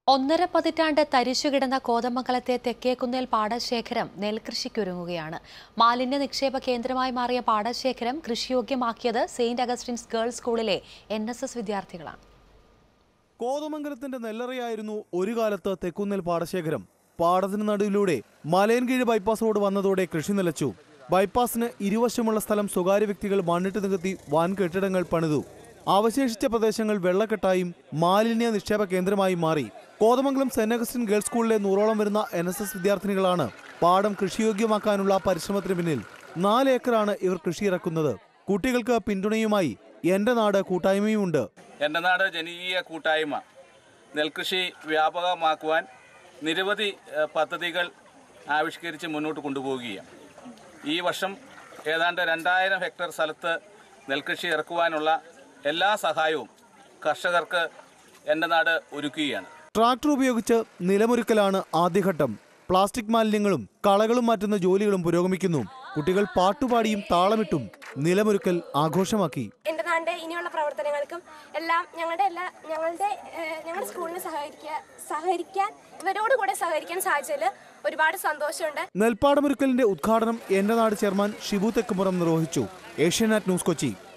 ഒന്നര പതിറ്റാണ്ട് തരിശുകിടന്ന കോതമംഗലത്തെ തെക്കേക്കുന്നേൽ പാടശേഖരം നെൽകൃഷിക്കൊരുങ്ങുകയാണ് മാലിന്യ നിക്ഷേപ കേന്ദ്രമായി മാറിയ പാടശേഖരം കൃഷിയോഗ്യമാക്കിയത് സെയിന്റ് അഗസ്റ്റിൻസ് ഗേൾസ് സ്കൂളിലെ എൻ വിദ്യാർത്ഥികളാണ് കോതമംഗലത്തിന്റെ നെല്ലറയായിരുന്നു ഒരു കാലത്ത് തെക്കുന്നേൽ പാടശേഖരം പാടത്തിന് നടുവിലൂടെ മലയൻകീഴ് ബൈപ്പാസ് റോഡ് വന്നതോടെ കൃഷി നിലച്ചു ബൈപ്പാസിന് ഇരുവശമുള്ള സ്ഥലം സ്വകാര്യ വ്യക്തികൾ മണ്ണിട്ട് നികത്തി വൻ കെട്ടിടങ്ങൾ പണിതു അവശേഷിച്ച പ്രദേശങ്ങൾ വെള്ളക്കെട്ടായും മാലിന്യ നിക്ഷേപ കേന്ദ്രമായും മാറി കോതമംഗലം സെന്റ് അഗസ്റ്റിൻ ഗേൾസ് സ്കൂളിലെ നൂറോളം വരുന്ന എൻ എസ് എസ് വിദ്യാർത്ഥിനികളാണ് പാടം കൃഷിയോഗ്യമാക്കാനുള്ള പരിശ്രമത്തിന് പിന്നിൽ നാല് ഏക്കറാണ് ഇവർ കൃഷി ഇറക്കുന്നത് കുട്ടികൾക്ക് പിന്തുണയുമായി എന്റെ നാട് കൂട്ടായ്മയുമുണ്ട് എൻ്റെ നാട് ജനകീയ കൂട്ടായ്മ നെൽകൃഷി വ്യാപകമാക്കുവാൻ നിരവധി ഏഹ്, പദ്ധതികൾ ആവിഷ്കരിച്ച് മുന്നോട്ട് കൊണ്ടുപോവുകയാണ് ഈ വർഷം ഏതാണ്ട് രണ്ടായിരം ഹെക്ടർ സ്ഥലത്ത് നെൽകൃഷി ഇറക്കുവാനുള്ള എല്ലാ സഹായവും കർഷകർക്ക് എൻ്റെ നാട് ഒരുക്കുകയാണ് ട്രാക്ടർ ഉപയോഗിച്ച് നിലമൊരുക്കലാണ് ആദ്യഘട്ടം പ്ലാസ്റ്റിക് മാലിന്യങ്ങളും കളകളും മാറ്റുന്ന ജോലികളും പുരോഗമിക്കുന്നു കുട്ടികൾ പാട്ടുപാടിയും താളമിട്ടും നിലമൊരുക്കൽ ആഘോഷമാക്കി എൻ്റെ നാടിൻ്റെ ഇനിയുള്ള പ്രവർത്തനങ്ങൾക്കും എല്ലാം ഞങ്ങളുടെ എല്ലാ ഞങ്ങളുടെ ഏഹ്, ഞങ്ങളുടെ സ്കൂളിന് സഹകരിക്കുക സഹകരിക്കാൻ ഇവരോട് കൂടെ സഹകരിക്കാൻ സാധിച്ചതിൽ ഒരുപാട് സന്തോഷമുണ്ട് നെൽപ്പാടമൊരുക്കലിന്റെ ഉദ്ഘാടനം എന്റെ നാട് ചെയർമാൻ ഷിബു തെക്കുമുറം നിർവഹിച്ചു ഏഷ്യാനെറ്റ് ന്യൂസ് കൊച്ചി